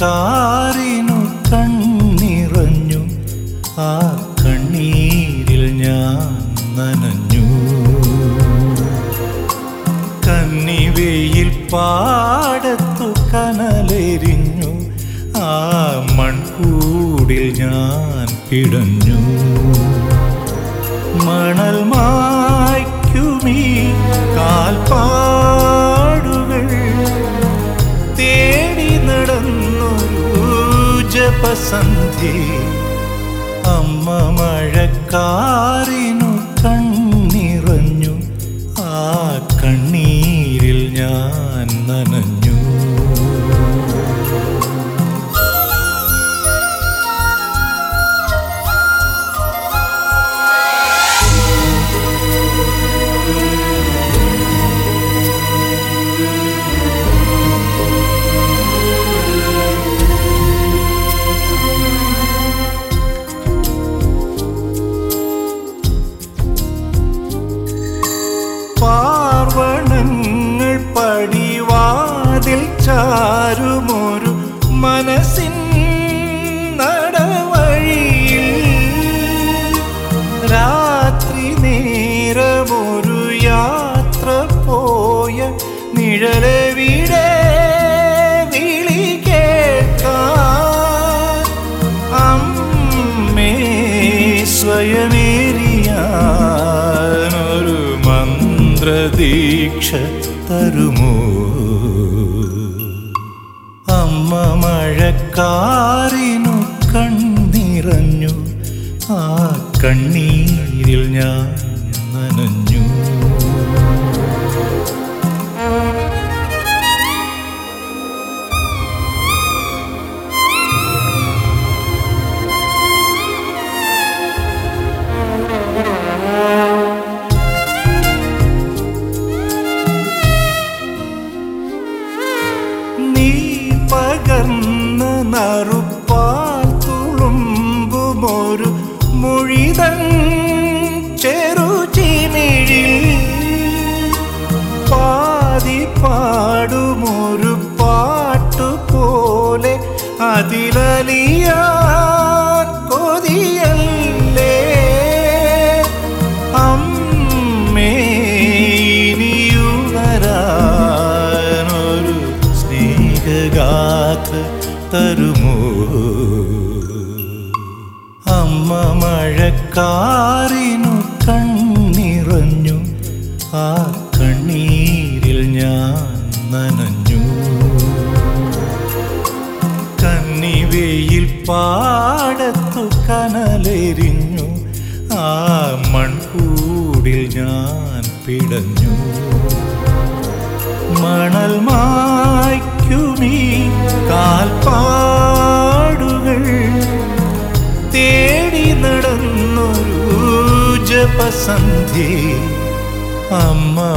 മഴക്കാറിനു കണ്ണിറഞ്ഞു ആ കണ്ണീരിൽ ഞാൻ നനഞ്ഞു കന്നിവെയിൽ പാടത്തു കനലെരിഞ്ഞു ആ മൺകൂടിൽ ഞാൻ പിടഞ്ഞു മണൽ മായ്ക്കുമീ കാൽപ്പാടുകൾ തേടി നടന്നൊരു ജപസന്ധി അമ്മ മഴക്കാറിനു കണ്ണിറഞ്ഞു ആ കണ്ണീരിൽ ഞാൻ നനഞ്ഞു പാർവണങ്ങൾ പടിവാതിൽ ചാരുമൊരു മനസ്സിൻ നടവഴിയിൽ രാത്രി നേരമൊരു യാത്ര പോയ നിഴലവിടെ വിളി കേൾക്കാൻ അമ്മേ സ്വയമേറിയാനൊരു മന്ത്രദീക്ഷ തരുമോ അമ്മ മഴക്കാറിനു കണ്ണിറഞ്ഞു ആ കണ്ണീരിൽ ഞാൻ നനഞ്ഞു നീ പകർന്ന നറുപ്പാൽ തുളുമ്പുമൊരു മൊഴിതൻ ചെറുചിമിഴിൽ പാതി പാടുമൊരു പാട്ടു പോലെ അതിലലിയാൻ കൊതിയല്ലേ അമ്മേ ഇനിയുണരാനൊരു സ്നേഹഗാഥ തരുമോ അമ്മ മഴക്കാറിനു കണ്ണിറഞ്ഞു ആ കണ്ണീരിൽ ഞാൻ നനഞ്ഞു കന്നിവെയിൽ പാടത്തു കനലെരിഞ്ഞു ആ മൺകൂടിൽ ഞാൻ പിടഞ്ഞു മണൽ മായ്ക്കുമീ കാൽപ്പാടുകൾ തേടി നടന്നൊരു ജപസന്ധി അമ്മ